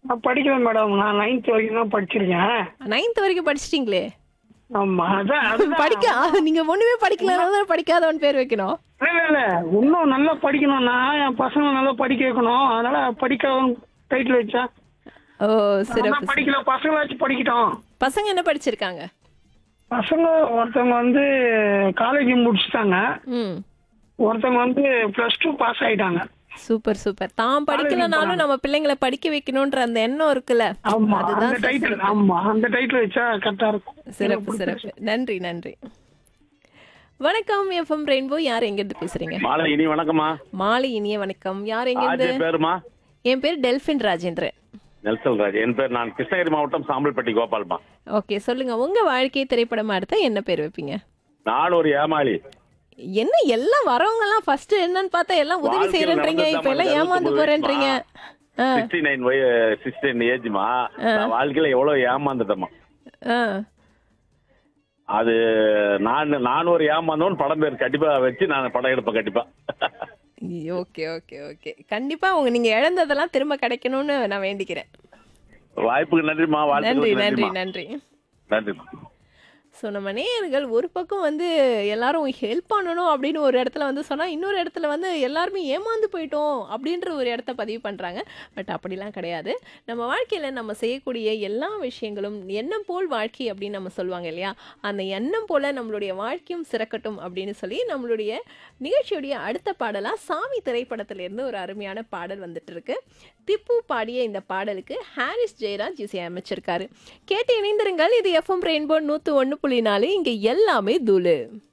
நான் படிக்கல மேடம் நான் நைன்த் வரைக்கும் தான் படிச்சிருக்கேன் நைன்த் வரைக்கும் படிச்சிட்டீங்களே ஆமா அதான் அதுதான் படிக்க ஆ, நீங்க ஒண்ணுமே படிக்கல படிக்காதவன் பேர் வைக்கணும் இல்ல இல்ல இன்னும் நல்லா படிக்கணும்னா என் பசங்க நல்லா படிக்க வைக்கணும் அதனால படிக்காதவன் டைட்டில் வச்சா ஓ நான் சிறப்பு படிக்கல பசங்களாச்சும் படிக்கட்டும் பசங்க என்ன படிச்சிருக்காங்க பசங்க ஒருத்தவங்க வந்து காலேஜ் முடிச்சுட்டாங்க ம் ஒருத்தவங்க வந்து பிளஸ் டூ பாஸ் ஆயிட்டாங்க சூப்பர் சூப்பர் தான் படிக்கலனாலும் நம்ம பிள்ளைங்களை படிக்க வைக்கணும்ன்ற அந்த எண்ணம் இருக்குல்ல ஆமா அந்த அதுதான் டைட்டில் ஆமா அந்த டைட்டில் வச்சா கரெக்டா இருக்கும் சிறப்பு சிறப்பு நன்றி நன்றி வணக்கம் எஃப்எம் ரெயின்போ யார் எங்கிருந்து பேசுறீங்க மாலை இனி வணக்கம்மா மாலை இனிய வணக்கம் யார் ஆஜய் எங்கிருந்து பேருமா என் பேர் டெல்பின் ராஜேந்திரன் நெல்சன் ராஜ் என் பேர் நான் கிருஷ்ணகிரி மாவட்டம் சாம்பல்பட்டி கோபால்மா ஓகே சொல்லுங்க உங்க வாழ்க்கை திரைப்படமா எடுத்தா என்ன பேர் வைப்பீங்க நான் ஒரு ஏமாளி என்ன எல்லாம் வரவங்க எல்லாம் ஃபர்ஸ்ட் என்னன்னு பார்த்தா எல்லாம் உதவி வாழ்க்கையில செய்யறேன்றீங்க நடந்தது இப்ப எல்லாம் தான் ஏமாந்து மனிதனுக்கு போறேன்றீங்க ஆ, சிக்ஸ்டி நைன் வய சிக்ஸ்டி நைன் ஏஜ்மா நான் வாழ்க்கையில எவ்வளவு ஏமாந்துட்டேம்மா ஆ. அது நான் நான் ஒரு ஏமாந்தவன் படம் பேர் கண்டிப்பா வச்சு நான் படம் எடுப்பேன் கண்டிப்பா ஓகே ஓகே ஓகே கண்டிப்பா உங்க நீங்க இழந்ததெல்லாம் திரும்ப கிடைக்கணும்னு நான் வேண்டிக்கிறேன் வாய்ப்புக்கு நன்றிமா நன்றி வாழ்த்துக்களுக்கு நன்றி நன்றிமா நன்றி நன்றிமா ஸோ நம்ம நேயர்கள் ஒரு பக்கம் வந்து எல்லாரும் ஹெல்ப் பண்ணணும் அப்படின்னு ஒரு இடத்துல வந்து சொன்னால் இன்னொரு இடத்துல வந்து எல்லாருமே ஏமாந்து போயிட்டோம் அப்படின்ற ஒரு இடத்த பதிவு பண்ணுறாங்க பட் அப்படிலாம் கிடையாது நம்ம வாழ்க்கையில் நம்ம செய்யக்கூடிய எல்லா விஷயங்களும் எண்ணம் போல் வாழ்க்கை அப்படின்னு நம்ம சொல்லுவாங்க இல்லையா அந்த எண்ணம் போல் நம்மளுடைய வாழ்க்கையும் சிறக்கட்டும் அப்படின்னு சொல்லி நம்மளுடைய நிகழ்ச்சியுடைய அடுத்த பாடலாக சாமி திரைப்படத்திலிருந்து ஒரு அருமையான பாடல் வந்துட்டு இருக்கு திப்பு பாடிய இந்த பாடலுக்கு ஹாரிஸ் ஜெயராஜ் இசையமைச்சிருக்காரு கேட்டு இணைந்திருங்கள் இது எஃப்எம் ரெயின்போ நூற்று ஒன்று புள்ளி நாலு இங்கே எல்லாமே தூளு